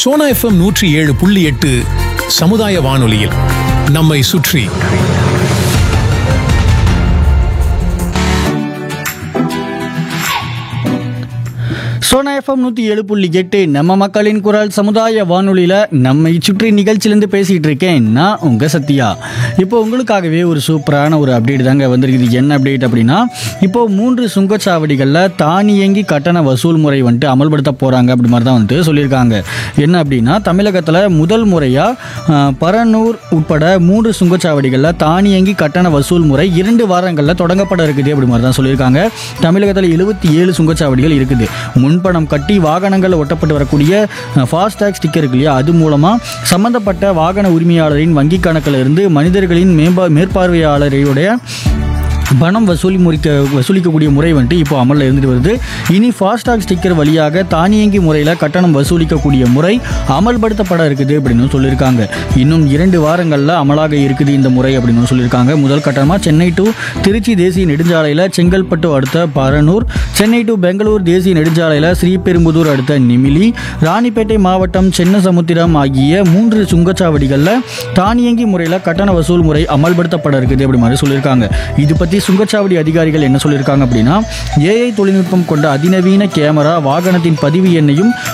Sona FM நூற்றி ஏழு புள்ளி எட்டு சமுதாய வானொலியில் நம்மை சுற்றி சோனா எஃப்எம் நூற்றி ஏழு புள்ளி எட்டு நம்ம மக்களின் குரல் சமுதாய வானொலியில் நம்மை சுற்றி நிகழ்ச்சியிலேருந்து பேசிகிட்டு இருக்கேன் நான் உங்கள் சத்யா இப்போ உங்களுக்காகவே ஒரு சூப்பரான ஒரு அப்டேட் தாங்க வந்திருக்குது என்ன அப்டேட் அப்படின்னா இப்போ மூன்று சுங்கச்சாவடிகளில் தானியங்கி கட்டண வசூல் முறை வந்துட்டு அமல்படுத்த போகிறாங்க அப்படி மாதிரி தான் வந்துட்டு சொல்லியிருக்காங்க என்ன அப்படின்னா தமிழகத்தில் முதல் முறையாக பரனூர் உட்பட மூன்று சுங்கச்சாவடிகளில் தானியங்கி கட்டண வசூல் முறை இரண்டு வாரங்களில் தொடங்கப்பட இருக்குது அப்படி மாதிரி தான் சொல்லியிருக்காங்க தமிழகத்தில் எழுபத்தி ஏழு சுங்கச்சாவடிகள் இருக்குது முன்பணம் கட்டி வாகனங்கள் ஒட்டப்பட்டு வரக்கூடிய ஃபாஸ்டேக் ஸ்டிக்கர் இருக்கு இல்லையா அது மூலமாக சம்பந்தப்பட்ட வாகன உரிமையாளரின் வங்கி கணக்கில் இருந்து மனிதர்களின் மேம்பா மேற்பார்வையாளரையுடைய பணம் வசூலி முறிக்க வசூலிக்கக்கூடிய முறை வந்துட்டு இப்போ அமலில் இருந்துட்டு வருது இனி ஃபாஸ்டாக் ஸ்டிக்கர் வழியாக தானியங்கி முறையில் கட்டணம் வசூலிக்கக்கூடிய முறை அமல்படுத்தப்பட இருக்குது அப்படின்னு சொல்லியிருக்காங்க இன்னும் இரண்டு வாரங்களில் அமலாக இருக்குது இந்த முறை அப்படின்னு சொல்லியிருக்காங்க முதல் கட்டணமாக சென்னை டு திருச்சி தேசிய நெடுஞ்சாலையில் செங்கல்பட்டு அடுத்த பரனூர் சென்னை டு பெங்களூர் தேசிய நெடுஞ்சாலையில் ஸ்ரீபெரும்புதூர் அடுத்த நிமிலி ராணிப்பேட்டை மாவட்டம் சென்னசமுத்திரம் ஆகிய மூன்று சுங்கச்சாவடிகளில் தானியங்கி முறையில் கட்டண வசூல் முறை அமல்படுத்தப்பட இருக்குது அப்படி மாதிரி சொல்லியிருக்காங்க இது பற்றி சுங்கச்சாவடி அதிகாரிகள் என்ன சொல்லியிருக்காங்க அப்படின்னா ஏஐ தொழில்நுட்பம் கொண்ட அதிநவீன கேமரா வாகனத்தின் பதிவு எண்ணையும்